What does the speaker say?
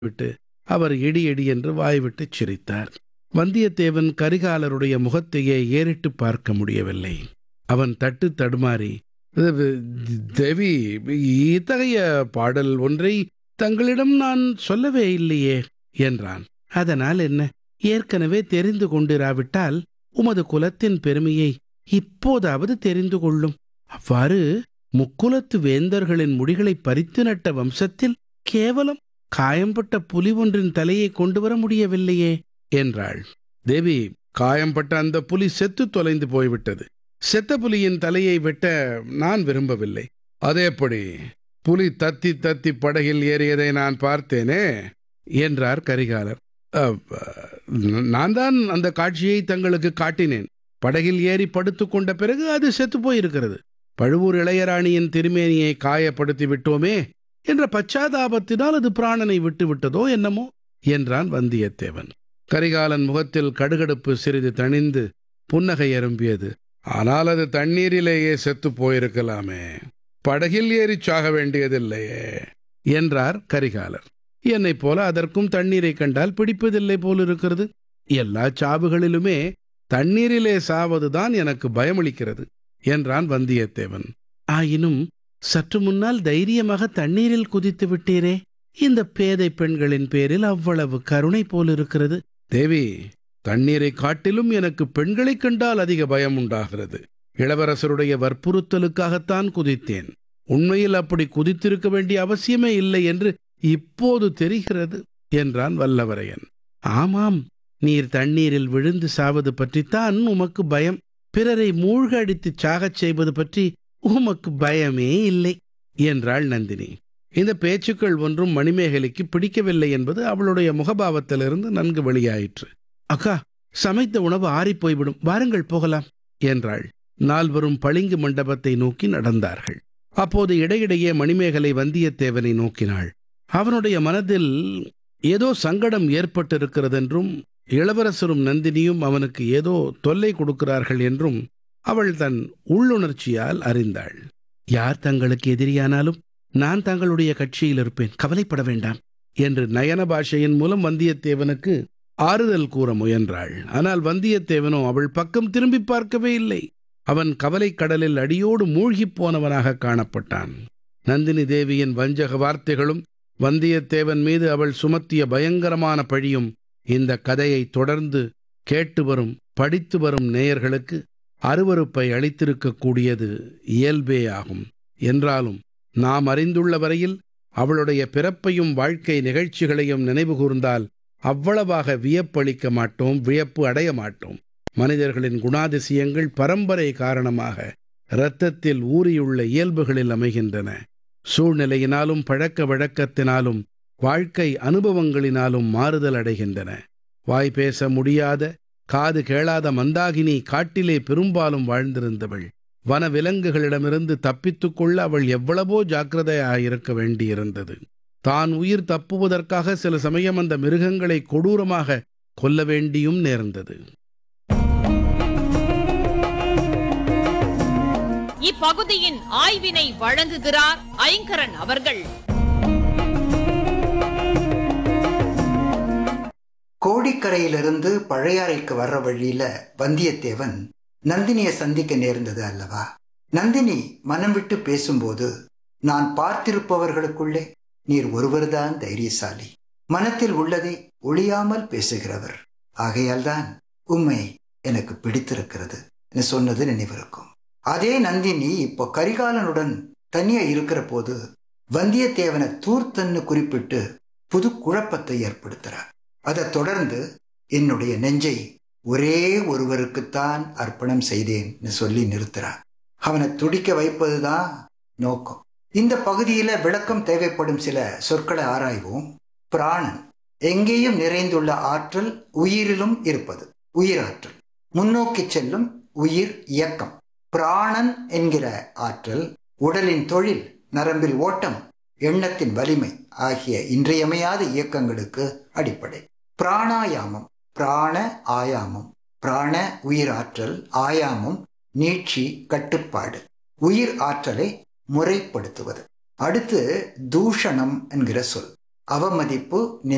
விட்டு அவர் இடி இடி என்று வாய்விட்டுச் சிரித்தார் வந்தியத்தேவன் கரிகாலருடைய முகத்தையே ஏறிட்டு பார்க்க முடியவில்லை அவன் தட்டு தடுமாறி தேவி இத்தகைய பாடல் ஒன்றை தங்களிடம் நான் சொல்லவே இல்லையே என்றான் அதனால் என்ன ஏற்கனவே தெரிந்து கொண்டிராவிட்டால் உமது குலத்தின் பெருமையை இப்போதாவது தெரிந்து கொள்ளும் அவ்வாறு முக்குலத்து வேந்தர்களின் முடிகளை பறித்து நட்ட வம்சத்தில் கேவலம் காயம்பட்ட புலி ஒன்றின் தலையை கொண்டு வர முடியவில்லையே என்றாள் தேவி காயம்பட்ட அந்த புலி செத்து தொலைந்து போய்விட்டது செத்த புலியின் தலையை வெட்ட நான் விரும்பவில்லை அதேபடி புலி தத்தி தத்தி படகில் ஏறியதை நான் பார்த்தேனே என்றார் கரிகாலர் நான் தான் அந்த காட்சியை தங்களுக்கு காட்டினேன் படகில் ஏறி படுத்து கொண்ட பிறகு அது செத்து போயிருக்கிறது பழுவூர் இளையராணியின் திருமேனியை காயப்படுத்தி விட்டோமே என்ற பச்சாதாபத்தினால் அது பிராணனை விட்டு விட்டதோ என்னமோ என்றான் வந்தியத்தேவன் கரிகாலன் முகத்தில் கடுகடுப்பு சிறிது தணிந்து புன்னகை அரும்பியது ஆனால் அது தண்ணீரிலேயே செத்து போயிருக்கலாமே படகில் ஏறி சாக வேண்டியதில்லையே என்றார் கரிகாலர் என்னைப் போல அதற்கும் தண்ணீரை கண்டால் பிடிப்பதில்லை போலிருக்கிறது எல்லா சாவுகளிலுமே தண்ணீரிலே சாவதுதான் எனக்கு பயமளிக்கிறது என்றான் வந்தியத்தேவன் ஆயினும் சற்று முன்னால் தைரியமாக தண்ணீரில் குதித்து விட்டீரே இந்த பேதை பெண்களின் பேரில் அவ்வளவு கருணை போலிருக்கிறது தேவி தண்ணீரை காட்டிலும் எனக்கு பெண்களைக் கண்டால் அதிக பயம் உண்டாகிறது இளவரசருடைய வற்புறுத்தலுக்காகத்தான் குதித்தேன் உண்மையில் அப்படி குதித்திருக்க வேண்டிய அவசியமே இல்லை என்று இப்போது தெரிகிறது என்றான் வல்லவரையன் ஆமாம் நீர் தண்ணீரில் விழுந்து சாவது பற்றித்தான் உமக்கு பயம் பிறரை மூழ்க அடித்துச் சாகச் செய்வது பற்றி உமக்கு பயமே இல்லை என்றாள் நந்தினி இந்த பேச்சுக்கள் ஒன்றும் மணிமேகலைக்கு பிடிக்கவில்லை என்பது அவளுடைய முகபாவத்திலிருந்து நன்கு வெளியாயிற்று அக்கா சமைத்த உணவு ஆறிப்போய்விடும் வாருங்கள் போகலாம் என்றாள் நால்வரும் பளிங்கு மண்டபத்தை நோக்கி நடந்தார்கள் அப்போது இடையிடையே மணிமேகலை வந்தியத்தேவனை நோக்கினாள் அவனுடைய மனதில் ஏதோ சங்கடம் ஏற்பட்டிருக்கிறதென்றும் இளவரசரும் நந்தினியும் அவனுக்கு ஏதோ தொல்லை கொடுக்கிறார்கள் என்றும் அவள் தன் உள்ளுணர்ச்சியால் அறிந்தாள் யார் தங்களுக்கு எதிரியானாலும் நான் தங்களுடைய கட்சியில் இருப்பேன் கவலைப்பட வேண்டாம் என்று நயன பாஷையின் மூலம் வந்தியத்தேவனுக்கு ஆறுதல் கூற முயன்றாள் ஆனால் வந்தியத்தேவனோ அவள் பக்கம் திரும்பி பார்க்கவே இல்லை அவன் கவலைக் கடலில் அடியோடு மூழ்கிப் போனவனாக காணப்பட்டான் நந்தினி தேவியின் வஞ்சக வார்த்தைகளும் வந்தியத்தேவன் மீது அவள் சுமத்திய பயங்கரமான பழியும் இந்த கதையை தொடர்ந்து கேட்டு வரும் படித்து வரும் நேயர்களுக்கு அருவறுப்பை அளித்திருக்கக்கூடியது இயல்பே ஆகும் என்றாலும் நாம் அறிந்துள்ள வரையில் அவளுடைய பிறப்பையும் வாழ்க்கை நிகழ்ச்சிகளையும் நினைவு கூர்ந்தால் அவ்வளவாக வியப்பளிக்க மாட்டோம் வியப்பு அடைய மாட்டோம் மனிதர்களின் குணாதிசயங்கள் பரம்பரை காரணமாக இரத்தத்தில் ஊறியுள்ள இயல்புகளில் அமைகின்றன சூழ்நிலையினாலும் பழக்க வழக்கத்தினாலும் வாழ்க்கை அனுபவங்களினாலும் மாறுதல் அடைகின்றன வாய் பேச முடியாத காது கேளாத மந்தாகினி காட்டிலே பெரும்பாலும் வாழ்ந்திருந்தவள் வன விலங்குகளிடமிருந்து தப்பித்துக் கொள்ள அவள் எவ்வளவோ ஜாக்கிரதையாயிருக்க வேண்டியிருந்தது தான் உயிர் தப்புவதற்காக சில சமயம் அந்த மிருகங்களை கொடூரமாக கொல்ல வேண்டியும் நேர்ந்தது இப்பகுதியின் ஆய்வினை வழங்குகிறார் ஐங்கரன் அவர்கள் கோடிக்கரையிலிருந்து பழையாறைக்கு வர்ற வழியில வந்தியத்தேவன் நந்தினியை சந்திக்க நேர்ந்தது அல்லவா நந்தினி மனம் விட்டு பேசும்போது நான் பார்த்திருப்பவர்களுக்குள்ளே நீர் ஒருவர்தான் தைரியசாலி மனத்தில் உள்ளதை ஒளியாமல் பேசுகிறவர் ஆகையால்தான் உண்மை எனக்கு பிடித்திருக்கிறது சொன்னது நினைவிருக்கும் அதே நந்தினி இப்போ கரிகாலனுடன் தனியா இருக்கிற போது வந்தியத்தேவனை தூர்த்தன்னு குறிப்பிட்டு புது குழப்பத்தை ஏற்படுத்துறார் அதை தொடர்ந்து என்னுடைய நெஞ்சை ஒரே ஒருவருக்குத்தான் அர்ப்பணம் செய்தேன்னு சொல்லி நிறுத்துறார் அவனை துடிக்க வைப்பதுதான் நோக்கம் இந்த பகுதியில விளக்கம் தேவைப்படும் சில சொற்களை ஆராய்வோம் பிராணன் எங்கேயும் நிறைந்துள்ள ஆற்றல் உயிரிலும் இருப்பது உயிராற்றல் முன்னோக்கி செல்லும் உயிர் இயக்கம் பிராணன் என்கிற ஆற்றல் உடலின் தொழில் நரம்பில் ஓட்டம் எண்ணத்தின் வலிமை ஆகிய இன்றியமையாத இயக்கங்களுக்கு அடிப்படை பிராணாயாமம் பிராண ஆயாமம் பிராண உயிர் ஆற்றல் ஆயாமம் நீட்சி கட்டுப்பாடு உயிர் ஆற்றலை முறைப்படுத்துவது அடுத்து தூஷணம் என்கிற சொல் அவமதிப்பு